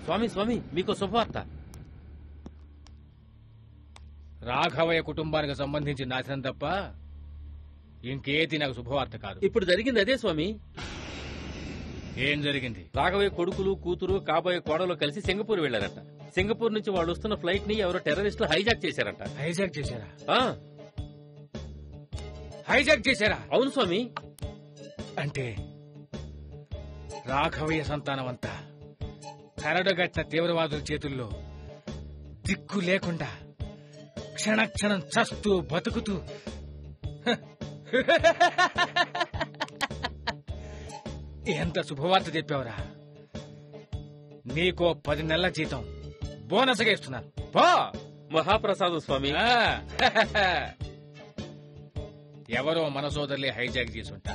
స్వామి స్వామి మీకు శుభవార్త రాఘవయ్య కుటుంబానికి సంబంధించి నాశనం తప్ప ఇంకేది నాకు శుభవార్త కాదు ఇప్పుడు జరిగింది అదే స్వామి ఏం జరిగింది రాఘవయ్య కొడుకులు కూతురు కాబోయే కోడలు కలిసి సింగపూర్ వెళ్లారట సింగపూర్ నుంచి వాళ్ళు వస్తున్న ఫ్లైట్ ని ఎవరో టెర్రరిస్టులు హైజాక్ చేశారట హైజాక్ చేశారా ఆ, హైజాక్ చేశారా అవును స్వామి అంటే రాఘవయ్య సంతానం అంతా కరడుగట్టిన తీవ్రవాదుల చేతుల్లో దిక్కు లేకుండా క్షణక్షణం చస్తూ బతుకుతూ హ. ఎంత శుభవార్త చెప్పావురా నీకో పది నెలల జీతం బోనస్గా ఇస్తున్నాను పో మహాప్రసాదం స్వామి ఆ, ఎవరో మన సోదరులే హైజాక్ చేసి ఉంటారు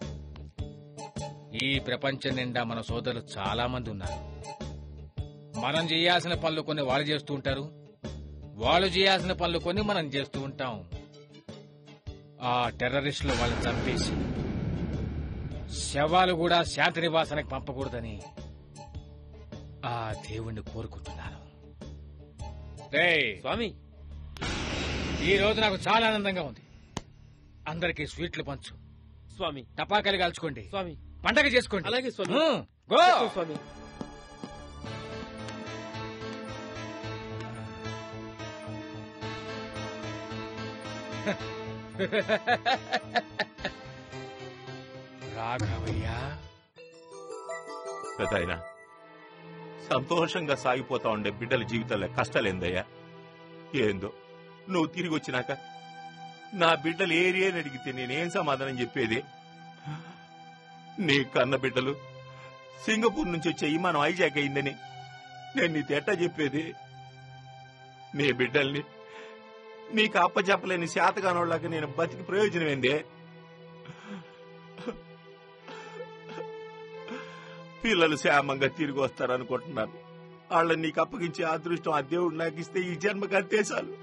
ఈ ప్రపంచం నిండా మన సోదరులు చాలా మంది ఉన్నారు మనం చేయాల్సిన పనులు కొన్ని వాళ్ళు చేస్తూ ఉంటారు వాళ్ళు చేయాల్సిన పనులు కొన్ని మనం చేస్తూ ఉంటాం ఆ టెర్రరిస్టులు వాళ్ళని చంపేసి శవాలు కూడా శాంతి నివాసానికి పంపకూడదని ఆ దేవుణ్ణి కోరుకుంటున్నాను రేయ్ స్వామి ఈ రోజు నాకు చాలా ఆనందంగా ఉంది అందరికి స్వీట్లు పంచు స్వామి టపాకాయలు కాల్చుకోండి స్వామి పండగ చేసుకోండి అలాగే స్వామి ఉమ్, గో చెప్తాం స్వామి రాఘవయ్య పెదాయన సంతోషంగా సాగిపోతా ఉండే బిడ్డల జీవితాల్లో కష్టాలేందయ్యా ఏందో నువ్వు తిరిగి వచ్చినాక నా బిడ్డలు ఏరి అని అడిగితే నేనేం సమాధానం చెప్పేది నీ కన్న బిడ్డలు సింగపూర్ నుంచి వచ్చే విమానం హైజాక్ అయిందని నేను నీతో ఎట్టా చెప్పేది నీ బిడ్డల్ని నీకు అప్పచెప్పలేని శాతగానోళ్ళగా నేను బతికి ప్రయోజనం ఏందే పిల్లలు క్షేమంగా తిరిగి వస్తారనుకుంటున్నాను వాళ్ళని నీకు అప్పగించే అదృష్టం ఆ దేవుడు నాకు ఇస్తే ఈ జన్మకి అంతే చాలు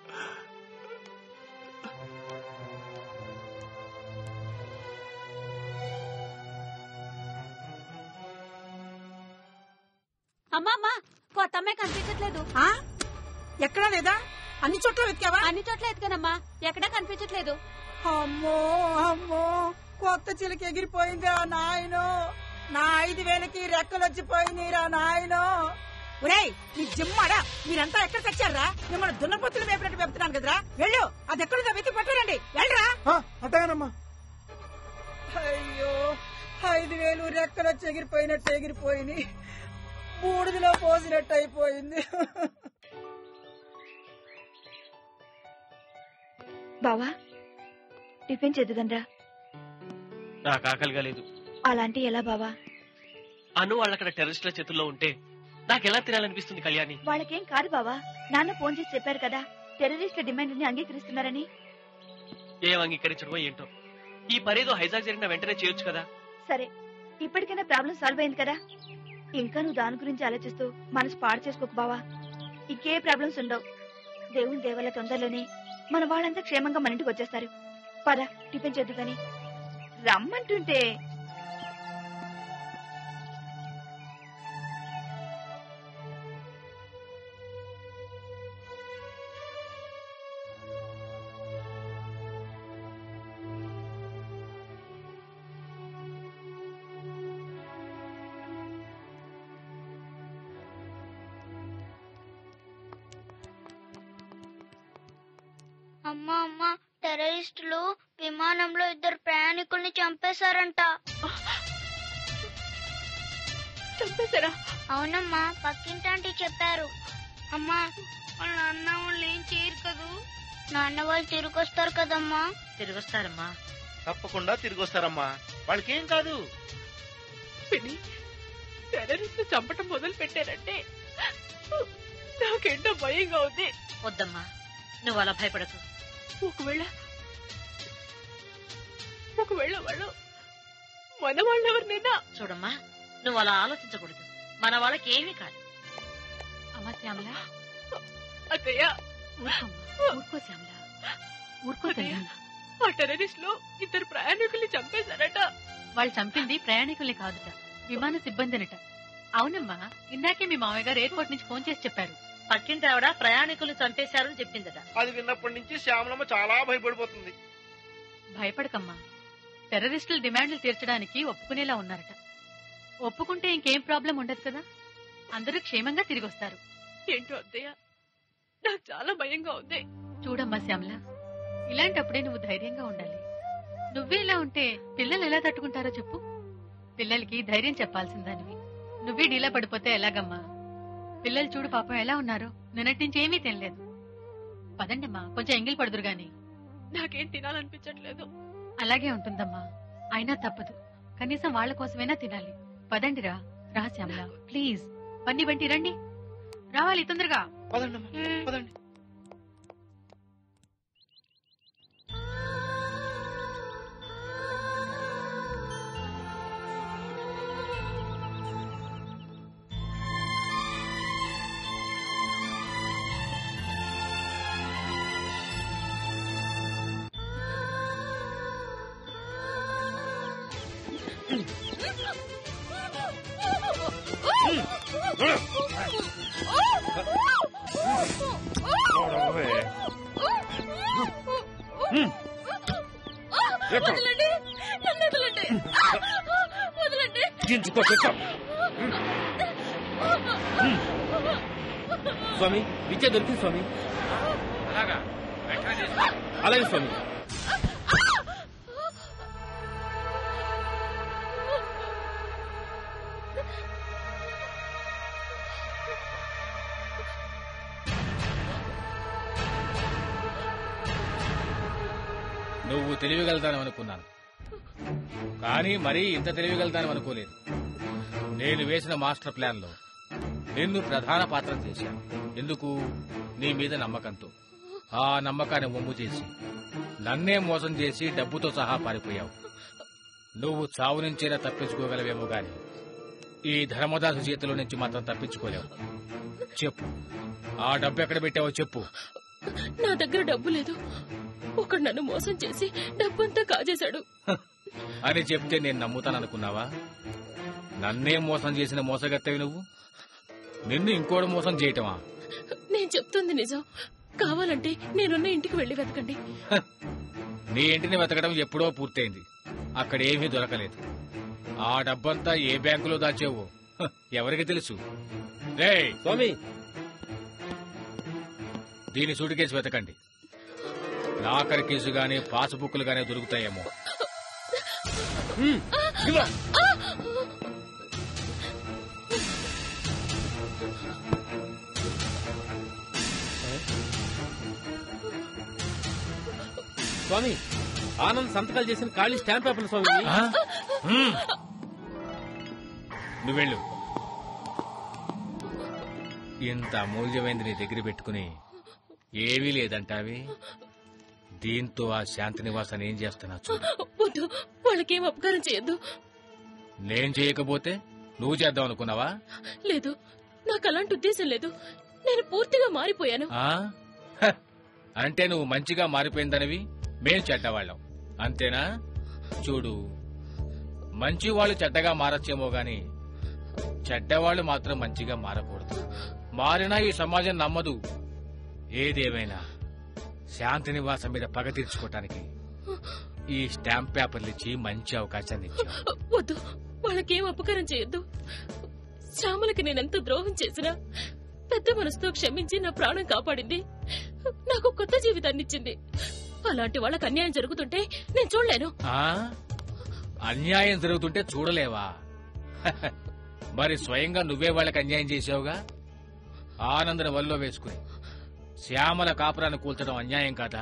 అమ్మా అమ్మా కొత్త అమ్మాయి కనిపించట్లేదు ఆ? ఎక్కడా లేదా అన్ని చోట్ల వెతికావా అన్ని చోట్ల ఎత్తుకానమ్మా ఎక్కడా కనిపించట్లేదు అమ్మో అమ్మో కొత్త చిలక ఎగిరిపోయిందిరా నాయనో నా ఐదు వేలకి రెక్కలు వచ్చిపోయిందిరా నాయనో ఒరేయ్ నీ జిమ్మాడా మీరంతా ఎక్కడ తెచ్చారా మిమ్మల్ని దున్నపోతులు మేపినట్టు వెళ్తున్నాను కదరా వెళ్ళు అది ఎక్కడుందో వెతికి పట్టురండి వెళ్ళరా అట్టగానమ్మా అయ్యో ఐదు వేలు రెక్కలు వచ్చి ఎగిరిపోయినట్టు ఎగిరిపోయింది బూడిదిలో పోసినట్టు అయిపోయింది బావా టిఫిన్ చేద్దుగనరా నాకు ఆకలిగా లేదు అలాంటి ఎలా బావా అను వాళ్ళక్కడ టెర్రరిస్టుల చేతుల్లో ఉంటే నాకెలా తినాలనిపిస్తుంది కళ్యాణి వాళ్ళకేం కాదు బావా నాన్న ఫోన్ చేసి చెప్పారు కదా టెర్రరిస్ట్ డిమాండ్ ని అంగీకరిస్తున్నారని ఏం అంగీకరించడమో ఏంటో ఈ పనేదో హైజాక్ జరిగిన వెంటనే చేయొచ్చు కదా సరే ఇప్పటికైనా ప్రాబ్లం సాల్వ్ అయింది కదా ఇంకా నువ్వు దాని గురించి ఆలోచిస్తూ మనసు పాడు చేసుకోకు బావా ఇంకే ప్రాబ్లమ్స్ ఉండవు దేవుని దేవల్ల తొందరలోనే మన వాళ్ళంతా క్షేమంగా మన ఇంటికి వచ్చేస్తారు పద టిఫిన్ చేద్దు గాని రమ్మంటుంటే అమ్మా అమ్మా టెర్రరిస్టులు విమానంలో ఇద్దరు ప్రయాణికుల్ని చంపేశారంట చంపేశారా అవునమ్మా పక్కింటి చెప్పారు అమ్మా వాళ్ళ నాన్న వాళ్ళు ఏం చేయరు కదూ నాన్న వాళ్ళు తిరిగి వస్తారు కదమ్మా తిరిగొస్తారమ్మా తప్పకుండా తిరిగి వస్తారమ్మా వాళ్ళకేం కాదు పిన్ని టెర్రరిస్ట్ చంపటం మొదలు పెట్టారంటే నాకేంటో భయంగా ఉంది వద్దమ్మా నువ్వు అలా భయపడకు ఒకవేళ ఒకవేళ వాళ్ళు మన వాళ్ళు ఎవరినైనా చూడమ్మా నువ్వు అలా ఆలోచించకూడదు మన వాళ్ళకి ఏమీ కాదు అమ్మా శ్యామల అత్తయ్య ఊరుకోమ్మా ఊరుకో శ్యామల ఊరుకో అత్తయ్య, ఆ టెర్రరిస్టులు ఇద్దరు ప్రయాణికుల్ని చంపేశారట వాళ్ళు చంపింది ప్రయాణికుల్ని కాదుట విమాన సిబ్బందినట అవునమ్మా ఇందాకే మీ మామయ్య గారు ఎయిర్పోర్ట్ నుంచి ఫోన్ చేసి చెప్పారు పక్కింటి ఆవిడ ప్రయాణికులు చంపేశారని చెప్పిందట అది విన్నప్పటి నుంచి శ్యామలమ్మ చాలా భయపడిపోతుంది భయపడకమ్మా టెర్రరిస్టుల డిమాండ్లు తీర్చడానికి ఒప్పుకునేలా ఉన్నారట ఒప్పుకుంటే ఇంకేం ప్రాబ్లం ఉండదు కదా అందరూ క్షేమంగా తిరిగి వస్తారు ఏంటో అత్తయ్య నాకు చాలా భయంగా ఉంది చూడమ్మా శ్యామల ఇలాంటప్పుడే నువ్వు ధైర్యంగా ఉండాలి నువ్వే ఇలా ఉంటే పిల్లలు ఎలా తట్టుకుంటారో చెప్పు పిల్లలకి ధైర్యం చెప్పాల్సిందానివి నువ్వే డీలా పడిపోతే ఎలాగమ్మా పిల్లలు చూడు పాపం ఎలా ఉన్నారు నిన్నటి నుంచి ఏమీ తినలేదు పదండమ్మా కొంచెం ఎంగిల్ పడుదురు గాని నాకేం తినాలనిపించట్లేదు అలాగే ఉంటుందమ్మా అయినా తప్పదు కనీసం వాళ్ళ కోసమైనా తినాలి పదండిరా రా శ్యామల ప్లీజ్ బండి బండి రండి రావాలి తొందరగా పదండి పదండి వదలండి నన్ను వదలండి వదలండి స్వామి విద్య దొరికింది స్వామి అలాగా వెంటనే తీసుకురా. అలాగే స్వామి నువ్వు తెలివిగలుగుతాను అనుకున్నాను కానీ మరీ ఇంత తెలివిగలుగుతాను అనుకోలేదు నేను వేసిన మాస్టర్ ప్లాన్ లో నిన్ను ప్రధాన పాత్ర చేశాను ఎందుకు నీ మీద నమ్మకంతో ఆ నమ్మకాన్ని ఒమ్ము చేసి నన్నే మోసం చేసి డబ్బుతో సహా పారిపోయావు నువ్వు చావు నుంచైనా తప్పించుకోగలవేమో గాని ఈ ధర్మదాసు చేతిలో నుంచి మాత్రం తప్పించుకోలేవు చెప్పు ఆ డబ్బు ఎక్కడ పెట్టావో చెప్పు నా దగ్గర డబ్బు లేదు ఒకడు నన్ను మోసం చేసి డబ్బంతా కాజేశాడు అని చెప్తే నేను నమ్ముతాననుకున్నావా నన్నే మోసం చేసిన మోసగత్తవి నువ్వు నిన్ను ఇంకోటి మోసం చేయటమా నేను చెప్తుంది నిజం కావాలంటే నేనున్న ఇంటికి వెళ్లి వెతకండి హ! నీ ఇంటిని వెతకడం ఎప్పుడో పూర్తయింది అక్కడ ఏమీ దొరకలేదు ఆ డబ్బంతా ఏ బ్యాంకులో దాచావో హ! ఎవరికి తెలుసు రేయ్ స్వామి దీని సూటి కేసు వెతకండి లాకర్ కేసు గానీ పాస్బుక్లు గానీ దొరుకుతాయేమో స్వామి ఆనంద్ సంతకాలు చేసిన ఖాళీ స్టాంప్ పేపర్లు స్వామి ఇవి. ఆ? హ్మ్. నువ్వెళ్ళు ఇంత అమూల్యమైంది నీ దగ్గర పెట్టుకుని ఏమీ లేదంటావి దీంతో ఆ శాంతి నివాసాన్ని ఏం చేస్తున్నా చూడు వద్దు వాళ్ళకేం అపకారం చేయొద్దు నేను చేయకపోతే నువ్వు చేద్దాం అనుకున్నావా లేదు నాకు అలాంటి ఉద్దేశం లేదు నేను పూర్తిగా మారిపోయాను ఆ? హ! అంటే నువ్వు మంచిగా మారిపోయిందనివి మేం చెడ్డవాళ్ళం అంతేనా చూడు మంచి వాళ్ళు చెడ్డగా మారచ్చేమో గాని చెడ్డవాళ్ళు మాత్రం మంచిగా మారకూడదు మారినా ఈ సమాజం నమ్మదు ఏదేమైనా శాంతి నివాసం మీద పగ తీర్చుకోవటానికి ఈ స్టాంప్ పేపర్లు ఇచ్చి మంచి అవకాశాన్ని ఇచ్చావు వద్దు వాళ్ళకేం అపకారం చేయొద్దు శ్యామలకి నేనెంత ద్రోహం చేసినా పెద్ద మనసుతో క్షమించి నా ప్రాణం కాపాడింది నాకు కొత్త జీవితాన్ని ఇచ్చింది అలాంటి వాళ్ళకి అన్యాయం జరుగుతుంటే నేను చూడలేను ఆ అన్యాయం జరుగుతుంటే చూడలేవా హహ. మరి స్వయంగా నువ్వే వాళ్ళకి అన్యాయం చేసావుగా ఆనందన వల్లో వేసుకుని శ్యామల కాపురాన్ని కూల్చడం అన్యాయం కాదా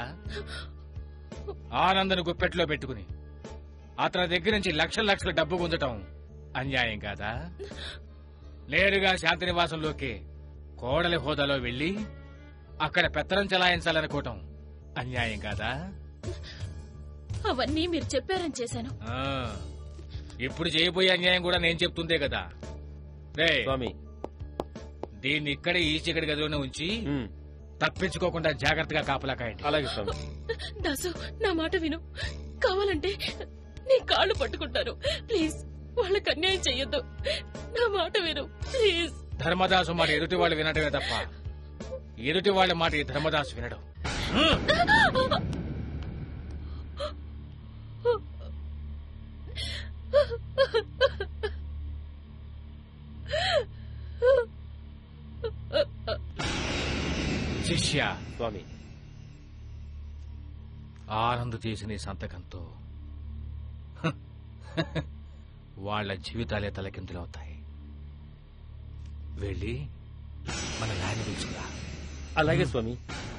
ఆనందను గుప్పెట్లో పెట్టుకుని అతని దగ్గర నుంచి లక్షల లక్షల డబ్బు గుంజటం అన్యాయం కాదా నేరుగా శాంతి నివాసంలోకి కోడలి హోదాలో వెళ్లి అక్కడ పెత్తనం చెలాయించాలనుకోవటం అన్యాయం కాదా అవన్నీ మీరు చెప్పారని చేశాను ఆ, ఇప్పుడు చేయబోయే అన్యాయం కూడా నేను చెప్తుందే కదా రే స్వామి దీన్ని ఇక్కడే ఈ చీకటి గదిలోనే ఉంచి ఉమ్, తప్పించుకోకుండా జాగ్రత్తగా కాపలా కాయండి అలాగే స్వామి దాసు నా మాట విను కావాలంటే నీ కాళ్ళు పట్టుకుంటాను ప్లీజ్ వాళ్ళకి అన్యాయం చెయ్యొద్దు నా మాట విను ప్లీజ్ ధర్మదాసు మాట ఎదుటి వాళ్ళు వినటమే తప్ప ఎదుటి వాళ్ళ మాట ఈ ధర్మదాసు వినడం శిష్య స్వామి ఆనంద్ చేసిన ఈ సంతకంతో హ, వాళ్ళ జీవితాలే తలకిందులవుతాయి వెళ్ళి మన నాయన తీసుకురా అలాగే స్వామి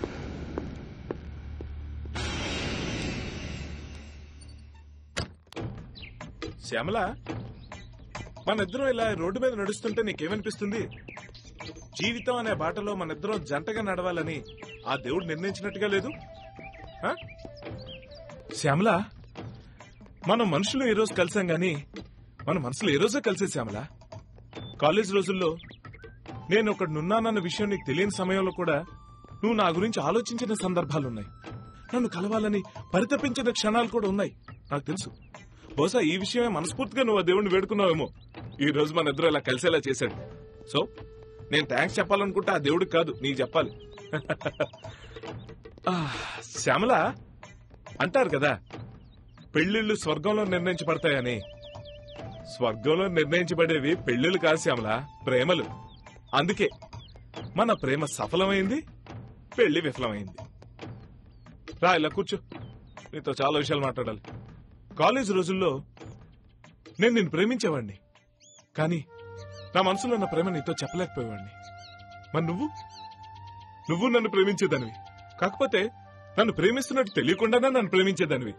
శ్యామల మనిద్దరం ఇలా రోడ్డు మీద నడుస్తుంటే నీకేమనిపిస్తుంది జీవితం అనే బాటలో మనిద్దరం జంటగా నడవాలని ఆ దేవుడు నిర్ణయించినట్టుగా లేదు ఆ? శ్యామల మనం మనుషులు ఈ రోజు కలిసాం గాని మన మనసులు ఏ రోజే కలిసే శ్యామల కాలేజ్ రోజుల్లో నేను ఒకడున్నానన్న విషయం నీకు తెలియని సమయంలో కూడా నువ్వు నా గురించి ఆలోచించిన సందర్భాలున్నాయి నన్ను కలవాలని పరితపించిన క్షణాలు కూడా ఉన్నాయి నాకు తెలుసు బహుశా ఈ విషయమే మనస్ఫూర్తిగా నువ్వు ఆ దేవుణ్ణి వేడుకున్నావేమో ఈ రోజు మన ఇద్దరు ఇలా కలిసేలా చేశాడు సో నేను థ్యాంక్స్ చెప్పాలనుకుంటే ఆ దేవుడికి కాదు నీకు చెప్పాలి ఆ, శ్యామల అంటారు కదా పెళ్లిళ్ళు స్వర్గంలో నిర్ణయించబడతాయని స్వర్గంలో నిర్ణయించబడేవి పెళ్లిళ్ళు కాదు శ్యామల ప్రేమలు అందుకే మన ప్రేమ సఫలమైంది పెళ్లి విఫలమైంది రా ఇలా కూర్చో నీతో చాలా విషయాలు మాట్లాడాలి కాలేజ్ రోజుల్లో నేను నిన్ను ప్రేమించేవాడిని కానీ నా మనసులో ఉన్న ప్రేమ నీతో చెప్పలేకపోయేవాడిని మరి నువ్వు నువ్వు నన్ను ప్రేమించేదానివి కాకపోతే నన్ను ప్రేమిస్తున్నట్టు తెలియకుండానే నన్ను ప్రేమించేదానివి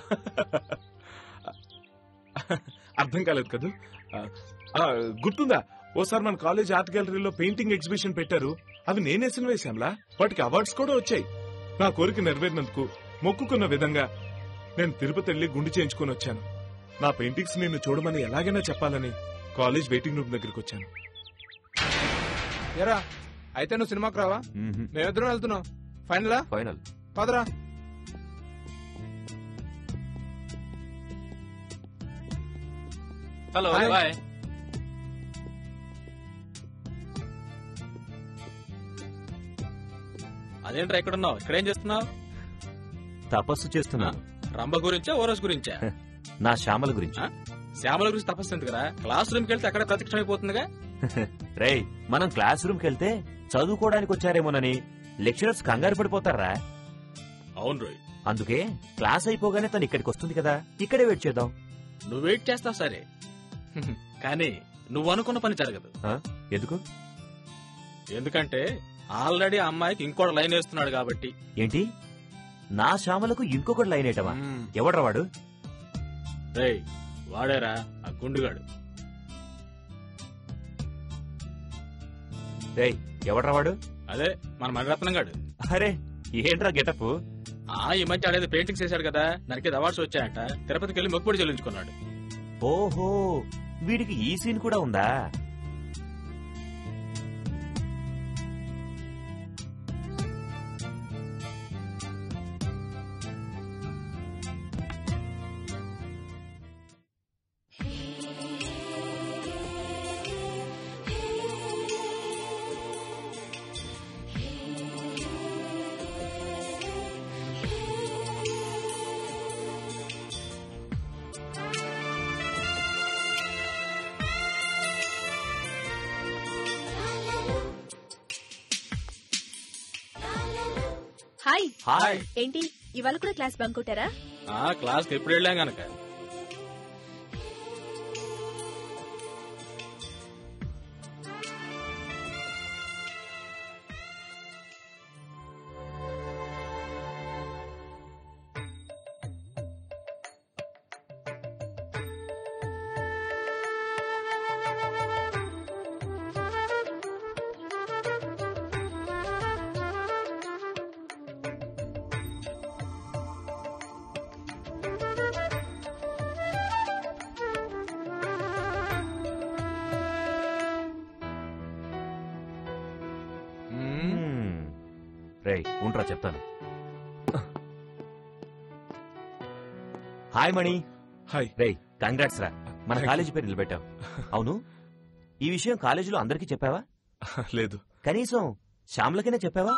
అర్థం కాలేదు కదా ఆ, ఆ, గుర్తుందా ఓసారి మన కాలేజ్ ఆర్ట్ గ్యాలరీలో పెయింటింగ్ ఎగ్జిబిషన్ పెట్టారు అవి నేనేసిన వేశాంలా వాటికి అవార్డ్స్ కూడా వచ్చాయి నా కోరిక నెరవేరినందుకు మొక్కుకున్న విధంగా నేను తిరుపతి వెళ్లి గుండు చేయించుకొని వచ్చాను నా పెయింటింగ్స్ నిన్ను చూడమని ఎలాగైనా చెప్పాలని కాలేజ్ వెయిటింగ్ రూమ్ దగ్గరికి వచ్చాను ఎరా అయితే నువ్వు సినిమాకి రావా మేమిద్దరం వెళ్తున్నాం ఫైనలా ఫైనల్ పదరా హలో హాయ్. బాయ్ అదేంట్రా ఇక్కడ ఉన్నావు ఇక్కడేం చేస్తున్నావు తపస్సు చేస్తున్నాను రంభ గురించా ఓరస్ గురించా నా శ్యామల గురించి శ్యామల గురించి తపస్సు ఎందుకురా క్లాస్ రూమ్కి వెళ్తే అక్కడ ప్రత్యక్షమైపోతుందిగా రేయ్ మనం క్లాస్ రూమ్ కెళ్తే చదువుకోవడానికి వచ్చారేమోనని లెక్చరర్స్ కంగారు పడిపోతారా అవును రోయ్ అందుకే క్లాస్ అయిపోగానే తను ఇక్కడికి వస్తుంది కదా ఇక్కడే వెయిట్ చేద్దాం నువ్వు వెయిట్ చేస్తావు సరే కానీ నువ్వు అనుకున్న పని జరగదు ఆ? ఎందుకు ఎందుకంటే ఆల్రెడీ ఆ అమ్మాయికి ఇంకోటి లైన్ వేస్తున్నాడు కాబట్టి ఏంటి నా శ్యామలకు ఇంకొకటి లైన్ ఏటవా ఎవడ్రా వాడు రేయ్ వాడేరా ఆ గుండుగాడు రేయ్ ఎవడ్రా వాడు అదే మన మణిరత్నం గాడు అరే ఏంట్రా గెటప్ ఆ ఈ మధ్య ఆడేదో పెయింటింగ్స్ వేశాడు కదా దానికి అవార్డ్స్ వచ్చాయంట తిరుపతికి వెళ్ళి మొక్కుబడి చెల్లించుకున్నాడు ఓహో వీడికి ఈ సీన్ కూడా ఉందా హాయ్ హాయ్. ఏంటి ఇవాళ కూడా క్లాస్ బంక్ కొట్టారా ఆ క్లాస్కి ఎప్పుడు వెళ్ళాం గనక రేయ్ ఉంట్రా చెప్తాను హాయ్ మణి హాయ్ రేయ్ కంగ్రాట్స్ రా మన Thank కాలేజీ పేరు నిలబెట్టావు అవును ఈ విషయం కాలేజీలో అందరికీ చెప్పావా లేదు కనీసం శ్యామలకైనా చెప్పావా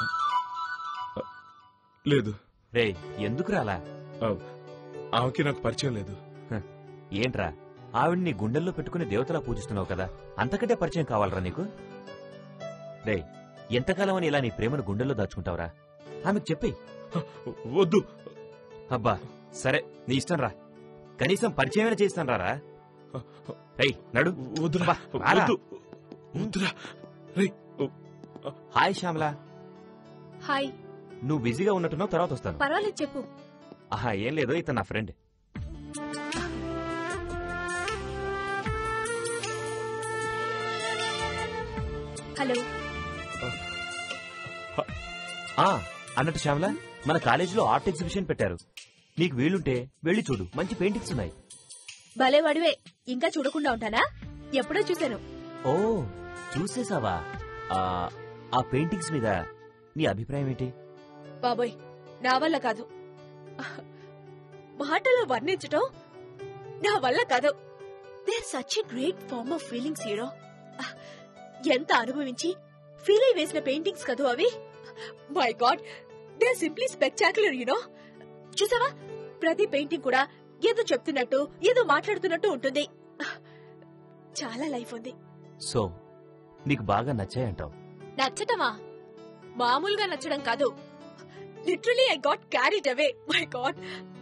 లేదు రే ఎందుకు రాలా ఆమెకి నాకు పరిచయం లేదు ఏంట్రా ఆవిడ్ని నీ గుండెల్లో పెట్టుకుని దేవతలా పూజిస్తున్నావు కదా అంతకంటే పరిచయం కావాలరా నీకు రే ఎంతకాలం అని ఇలా నీ ప్రేమను గుండెల్లో దాచుకుంటావురా ఆమెకు చెప్పి వద్దు అబ్బా సరే నీ ఇష్టం రా కనీసం పరిచయమైనా చేస్తాను రారా రేయ్ నడు వద్దురా బా, రారా. వద్దు వద్దురా రేయ్ హాయ్ శ్యామలా హాయ్ నువ్వు బిజీగా ఉన్నట్టున్నావు తర్వాత వస్తాను పర్వాలేదు చెప్పు ఆహా ఏం లేదు ఇతను నా ఫ్రెండ్ హలో ఆ అన్నట్టు శ్యామల మన కాలేజీలో ఆర్ట్ ఎగ్జిబిషన్ పెట్టారు నీకు వీలుంటే వెళ్ళి చూడు మంచి పెయింటింగ్స్ ఉన్నాయి భలే వడివే ఇంకా చూడకుండా ఉంటానా ఎప్పుడో చూశాను ఓ చూసేసావా ఆ, ఆ పెయింటింగ్స్ మీద నీ అభిప్రాయం ఏంటి బాబోయ్ నా వల్ల కాదు మాటలో వర్ణించటం నా వల్ల కాదు there such a great form of feelings hero ఎంత అనుభవించి ఫీల్ అయి వేసిన పెయింటింగ్స్ కదూ అవి my god they simply spectacular you know చూసావా ప్రతి పెయింటింగ్ కూడా ఏదో చెప్తున్నట్టు ఏదో మాట్లాడుతున్నట్టు ఉంటుంది చాలా లైఫ్ ఉంది సో నీకు బాగా నచ్చాయంటావు నచ్చటమా మామూలుగా నచ్చడం కాదు literally I got carried away my god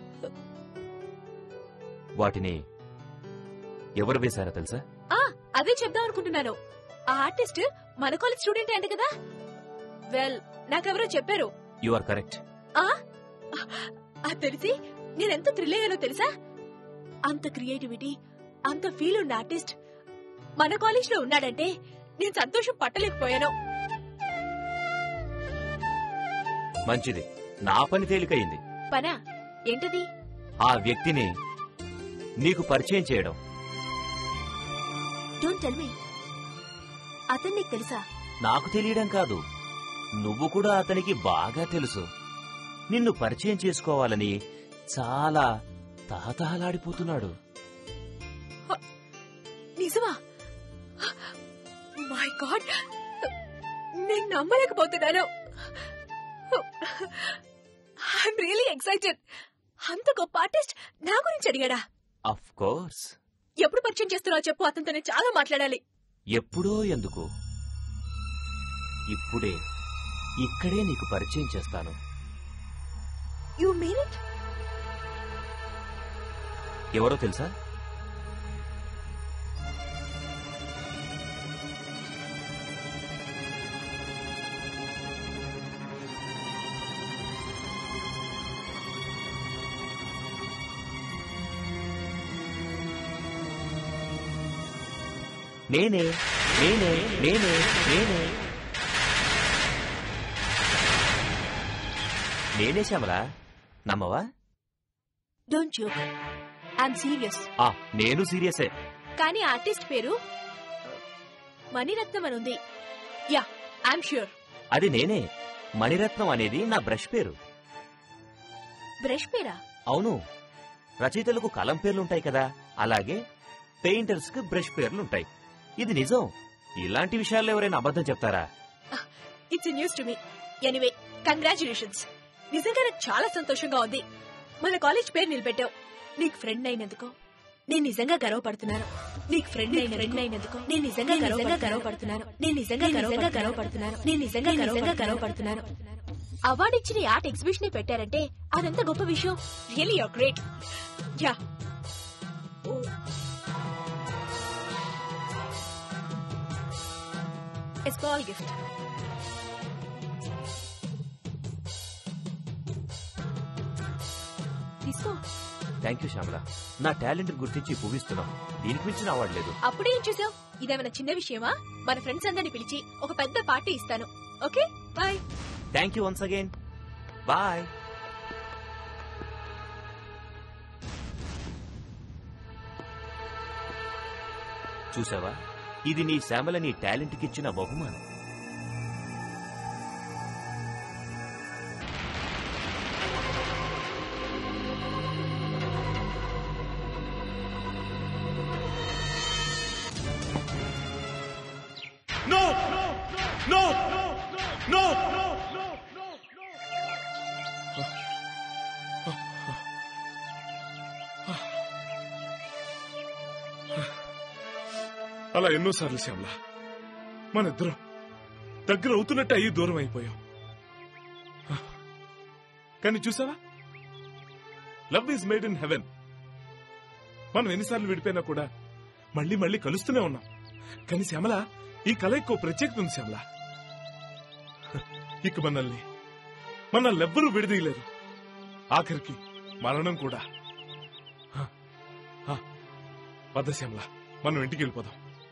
వాటిని ఎవరు వేశారో తెలుసా ఆ అదే చెప్దాం అనుకుంటున్నాను ఆ ఆర్టిస్ట్ మన కాలేజ్ స్టూడెంట్ అంట కదా వెల్ నాకెవరో చెప్పారు యు ఆర్ కరెక్ట్ ఆ అది తెలిసి నేనెంత థ్రిల్ అయ్యానో తెలుసా అంత క్రియేటివిటీ అంత ఫీల్ ఉన్న ఆర్టిస్ట్ మన కాలేజ్ లో ఉన్నాడంటే నేను సంతోషం పట్టలేకపోయాను మంచిది నా పని తేలికయింది పనా ఏంటది ఆ వ్యక్తిని నీకు పరిచయం చేయడం డోంట్ టెల్ మీ అతను నీకు తెలుసా నాకు తెలియడం కాదు నువ్వు కూడా అతనికి బాగా తెలుసు నిన్ను పరిచయం చేసుకోవాలని చాలా తహతహలాడిపోతున్నాడు నిజమా మై గాడ్ నేను నమ్మలేకపోతున్నాను ఐఎమ్ రియలీ ఎక్సైటెడ్ అంత గొప్ప ఆర్టిస్ట్ నా గురించి అడిగాడా అఫ్ కోర్స్ ఎప్పుడు పరిచయం చేస్తున్నావు చెప్పు అతనితో నేను చాలా మాట్లాడాలి ఎప్పుడో ఎందుకు ఇప్పుడే ఇక్కడే నీకు పరిచయం చేస్తాను యు మీన్ ఇట్ ఎవరో తెలుసా నేనే నేనే నేనే నేనే నేనే శ్యామలా నమ్మవా డోంట్ జోక్ ఐఎమ్ సీరియస్ ఆ నేను సీరియసే కానీ ఆర్టిస్ట్ పేరు మణిరత్నం అని ఉంది యా ఐఎమ్ ష్యూర్ అది నేనే మణిరత్నం అనేది నా బ్రష్ పేరు బ్రష్ పేరా అవును రచయితలకు కలం పేర్లుంటాయి కదా అలాగే పెయింటర్స్ కు బ్రష్ పేర్లుంటాయి ఇది నిజం ఇలాంటి విషయాల్లో ఎవరైనా అబద్ధం చెప్తారా it's news to me anyway congratulations నిజంగా నాకు చాలా సంతోషంగా ఉంది మన కాలేజ్ పేరు నిలబెట్టావు నీకు ఫ్రెండ్ అయినందుకు నేను నిజంగా గర్వపడుతున్నాను నీకు ఫ్రెండ్ అయిన ఫ్రెండ్ అయినందుకు నేను నిజంగా నిజంగా గర్వపడుతున్నాను నేను నిజంగా నిజంగా గర్వపడుతున్నాను నేను నిజంగా నిజంగా గర్వపడుతున్నాను అవార్డు ఇచ్చిన ఈ ఆర్ట్ ఎగ్జిబిషన్ పెట్టారంటే అదంత గొప్ప విషయం really you're great yeah small gift తీసుకో థ్యాంక్ యూ శ్యామల నా టాలెంట్ గుర్తించి పూవిస్తున్నాం దీనికి మించిన అవార్డు లేదు అప్పుడే ఏం చూసావు ఇదేమైనా చిన్న విషయమా మన ఫ్రెండ్స్ అందరిని పిలిచి ఒక పెద్ద పార్టీ ఇస్తాను okay bye thank you once again bye చూసావా ఇది నీ శ్యామల నీ టాలెంట్కి ఇచ్చిన బహుమానం అలా ఎన్నోసార్లు శ్యామల మన ఇద్దరం దగ్గర అవుతున్నట్టు అయ్యి దూరం అయిపోయాం కానీ చూసావా love is made in heaven మనం ఎన్నిసార్లు విడిపోయినా కూడా మళ్ళీ మళ్ళీ కలుస్తూనే ఉన్నాం కానీ శ్యామల ఈ కలయికో ప్రత్యేకత ఉంది శ్యామల ఇక మనల్ని మనల్ని ఎవ్వరూ విడదీయలేరు ఆఖరికి మరణం కూడా హ, హ. పద శ్యామల మనం ఇంటికి వెళ్ళిపోదాం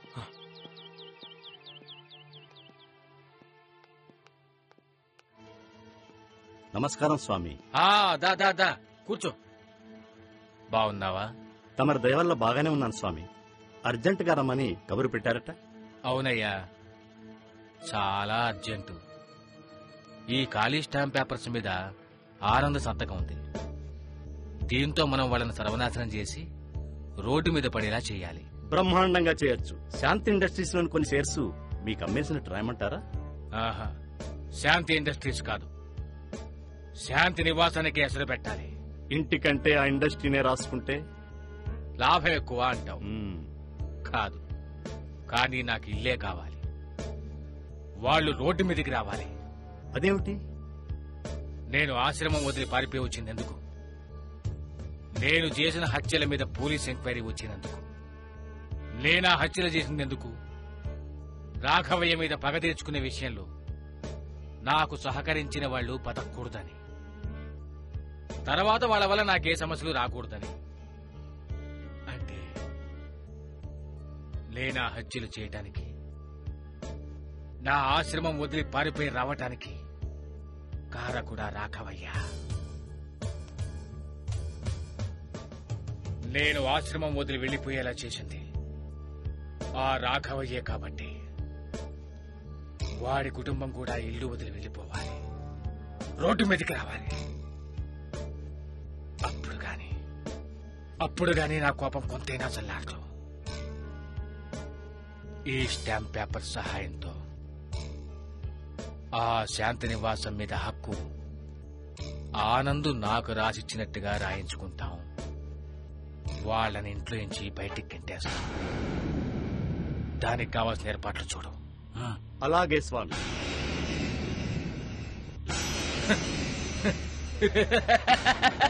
నమస్కారం స్వామి ఆ, దా దా దా కూర్చో బాగున్నావా తమరి దయవల్ల బాగానే ఉన్నాను స్వామి అర్జెంటుగా రమ్మని కబురు పెట్టారట అవునయ్యా చాలా అర్జెంటు ఈ ఖాళీ స్టాంప్ పేపర్స్ మీద ఆనంద సంతకం ఉంది దీంతో మనం వాళ్ళని సర్వనాశనం చేసి రోడ్డు మీద పడేలా చేయాలి బ్రహ్మాండంగా చేయొచ్చు శాంతి ఇండస్ట్రీస్ లోని కొన్ని షేర్స్ మీకు అమ్మేసినట్టు రాయమంటారా ఆహా శాంతి ఇండస్ట్రీస్ కాదు శాంతి నివాసానికి ఎసరు పెట్టాలి ఇంటికంటే ఆ ఇండస్ట్రీనే రాసుకుంటే లాభం ఎక్కువ అంటావు కాదు కానీ నాకు ఇల్లే కావాలి వాళ్ళు రోడ్డు మీదకి రావాలి అదేమిటి నేను ఆశ్రమం వదిలి పారిపోయి వచ్చింది ఎందుకు నేను చేసిన హత్యల మీద పోలీస్ ఎంక్వైరీ వచ్చినందుకు నేనా హత్యలు చేసినందుకు రాఘవయ్య మీద పగ తీర్చుకునే విషయంలో నాకు సహకరించిన వాళ్ళు బతకూడదని తర్వాత వాళ్ళ వల్ల నాకే సమస్యలు రాకూడదని అంటే నేనా హత్యలు చేయటానికి నా ఆశ్రమం వదిలి పారిపోయి రావటానికి కారకుడా రాఘవయ్యా నేను ఆశ్రమం వదిలి వెళ్లిపోయేలా చేసింది ఆ రాఘవయ్యే కాబట్టి వాడి కుటుంబం కూడా ఇల్లు వదిలి వెళ్లిపోవాలి రోడ్డు మీదకి రావాలి అప్పుడు గాని అప్పుడు గాని నా కోపం కొంతైనా చల్లారదు ఈ స్టాంప్ పేపర్ సహాయంతో ఆ శాంతి నివాసం మీద హక్కు ఆనందు నాకు రాసిచ్చినట్టుగా రాయించుకుంటాం వాళ్ళని ఇంట్లో నుంచి బయటికి గెంటేస్తాం దానికి కావాల్సిన ఏర్పాట్లు చూడు అలాగే స్వామి Ha